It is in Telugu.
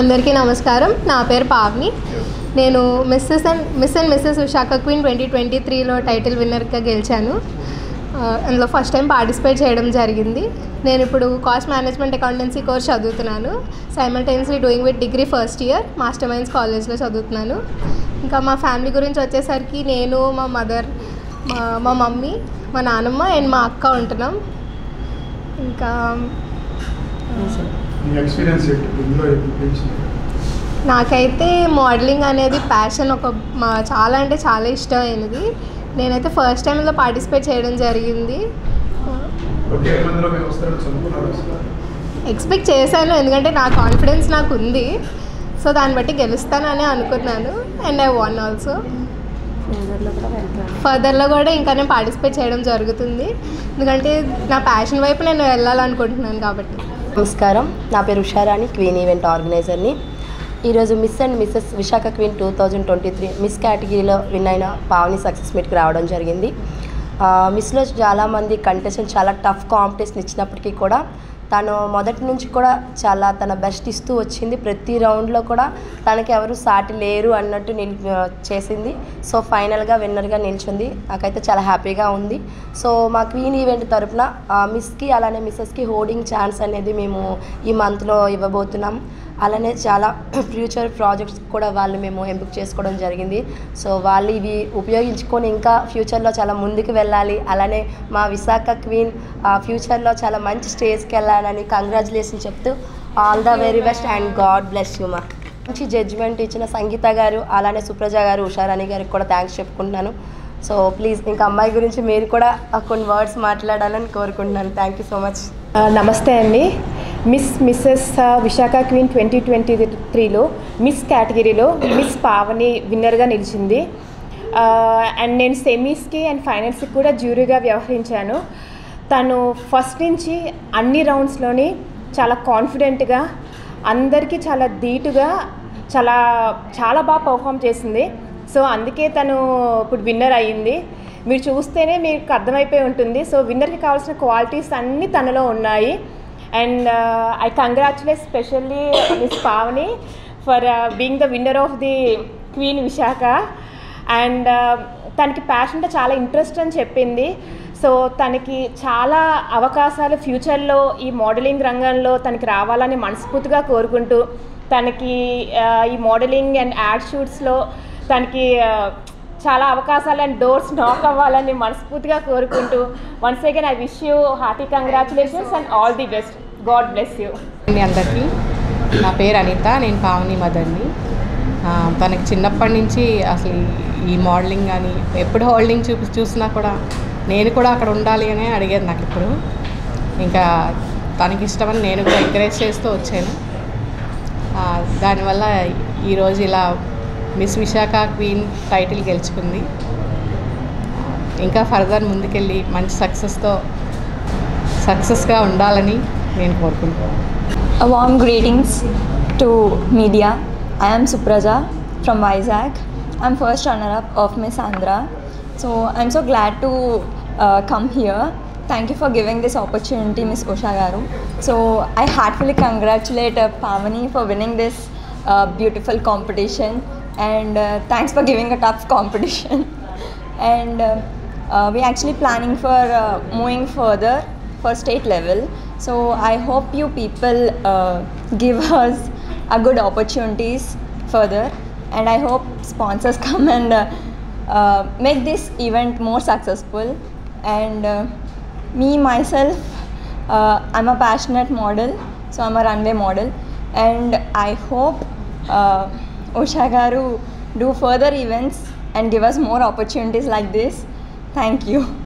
అందరికీ నమస్కారం నా పేరు పావని నేను missus and miss and missus Visakha queen twenty twenty త్రీలో టైటిల్ విన్నర్గా గెలిచాను ఆ, అందులో ఫస్ట్ టైం పార్టిసిపేట్ చేయడం జరిగింది నేను ఇప్పుడు కాస్ట్ మేనేజ్మెంట్ అకౌంటెన్సీ కోర్స్ చదువుతున్నాను simultaneously doing with degree first year master minds కాలేజ్లో చదువుతున్నాను ఇంకా మా ఫ్యామిలీ గురించి వచ్చేసరికి నేను మా మదర్ మా మా మమ్మీ మా నాన్నమ్మ అండ్ మా అక్క ఉంటున్నాం ఇంకా నీ ఎక్స్పీరియన్స్ ఏంటి ఇందులో ఎప్పుడు నాకైతే మోడలింగ్ అనేది ప్యాషన్ ఒక మా చాలా అంటే చాలా ఇష్టమైనది నేనైతే ఫస్ట్ టైంలో పార్టిసిపేట్ చేయడం జరిగింది ఓకే మందిలో మేము వస్తారని చదువుకున్నారు అసలు ఎక్స్పెక్ట్ చేశాను ఎందుకంటే నా కాన్ఫిడెన్స్ నాకు ఉంది సో దాన్ని బట్టి గెలుస్తానని అనుకున్నాను అండ్ ఐ వాన్ ఆల్సో ఫర్దర్లో కూడా ఇంకా నేను పార్టిసిపేట్ చేయడం జరుగుతుంది ఎందుకంటే నా ప్యాషన్ వైపు నేను వెళ్ళాలనుకుంటున్నాను కాబట్టి నమస్కారం నా పేరు ఉషారాణి క్వీన్ ఈవెంట్ ఆర్గనైజర్ని ఈరోజు miss and missus Visakha queen two thousand twenty three miss కేటగిరీలో విన్ అయిన పావని సక్సెస్ మీట్కి రావడం జరిగింది ఆ, మిస్లో చాలామంది కంటెస్టెంట్ చాలా టఫ్ కాంపిటీషన్ ఇచ్చినప్పటికీ కూడా తను మొదటి నుంచి కూడా చాలా తన బెస్ట్ ఇస్తూ వచ్చింది ప్రతి రౌండ్లో కూడా తనకి ఎవరు సాటి లేరు అన్నట్టు నిల్ చేసింది సో ఫైనల్గా విన్నర్గా నిల్చుంది నాకైతే చాలా హ్యాపీగా ఉంది సో మా క్వీన్ ఈవెంట్ తరపున ఆ, మిస్కి అలానే మిస్సెస్కి హోర్డింగ్ ఛాన్స్ అనేది మేము ఈ మంత్లో ఇవ్వబోతున్నాం అలానే చాలా ఫ్యూచర్ ప్రాజెక్ట్స్ కూడా వాళ్ళు మేము ఎంపిక చేసుకోవడం జరిగింది సో వాళ్ళు ఇవి ఉపయోగించుకొని ఇంకా ఫ్యూచర్లో చాలా ముందుకు వెళ్ళాలి అలానే మా విశాఖ క్వీన్ ఫ్యూచర్లో చాలా మంచి స్టేజ్కి వెళ్ళాలని కంగ్రాచులేషన్ చెప్తూ all the very best and God bless you మా మంచి జడ్జిమెంట్ ఇచ్చిన సంగీత గారు అలానే సుప్రజ గారు ఉషారాణి గారికి కూడా థ్యాంక్స్ చెప్పుకుంటున్నాను సో ప్లీజ్ ఇంకా అమ్మాయి గురించి మీరు కూడా ఆ, కొన్ని వర్డ్స్ మాట్లాడాలని కోరుకుంటున్నాను థ్యాంక్ యూ సో మచ్ ఆ, నమస్తే అండి మిస్ మిస్సెస్ ఆ, విశాఖ క్వీన్ ట్వంటీ ట్వంటీ త్రీలో మిస్ కేటగిరీలో మిస్ పావని విన్నర్గా నిలిచింది ఆ, అండ్ నేను సెమీస్కి అండ్ ఫైనల్స్కి కూడా జ్యూరీగా వ్యవహరించాను తను ఫస్ట్ నుంచి అన్ని రౌండ్స్లోని చాలా కాన్ఫిడెంట్గా అందరికీ చాలా ధీటుగా చాలా చాలా బాగా పర్ఫామ్ చేసింది సో అందుకే తను ఇప్పుడు విన్నర్ అయ్యింది మీరు చూస్తేనే మీకు అర్థమైపోయి ఉంటుంది సో విన్నర్కి కావాల్సిన క్వాలిటీస్ అన్నీ తనలో ఉన్నాయి and I congratulate specially miss Pavani for being the winner of the queen Visakha and తనకి ప్యాషన్తో చాలా ఇంట్రెస్ట్ అని చెప్పింది సో తనకి చాలా అవకాశాలు ఫ్యూచర్లో ఈ మోడలింగ్ రంగంలో తనకి రావాలని మనస్ఫూర్తిగా కోరుకుంటూ తనకి ఆ, ఈ మోడలింగ్ అండ్ యాడ్ షూట్స్లో తనకి ఆ, చాలా అవకాశాలు అండ్ డోర్స్ నాక్ అవ్వాలని మనస్ఫూర్తిగా కోరుకుంటూ once again I wish you hearty congratulations and all the best God bless you అండి అందరికీ నా పేరు అనిత నేను పావని మదర్ని ఆ, తనకి చిన్నప్పటి నుంచి అసలు ఈ మోడలింగ్ కానీ ఎప్పుడు హోల్డింగ్ చూపి చూసినా కూడా నేను కూడా అక్కడ ఉండాలి అని అడిగేది నాకు ఇప్పుడు ఇంకా తనకి ఇష్టమని నేను కూడా ఎంకరేజ్ చేస్తూ వచ్చాను ఆ, దానివల్ల ఈరోజు ఇలా మిస్ విశాఖ క్వీన్ టైటిల్ గెలుచుకుంది ఇంకా ఫర్దర్ ముందుకెళ్ళి మంచి సక్సెస్తో సక్సెస్గా ఉండాలని నేను కోరుకుంటున్నాను A warm greetings to media. I am Supraja from Vizag. I'm first runner-up of Miss Andhra. So I'm so glad to uh, come here. Thank you for giving this opportunity, Miss Osha Garu. So I heartfully congratulate uh, Pavani for winning this uh, beautiful competition, and uh, thanks for giving a tough competition. and uh, uh, we're actually planning for uh, moving further for state level so i hope you people uh, give us a good opportunities further and i hope sponsors come and uh, uh, make this event more successful and uh, me myself uh, i'm a passionate model so i'm a runway model and i hope uh, Usha Garu do further events and give us more opportunities like this. Thank you.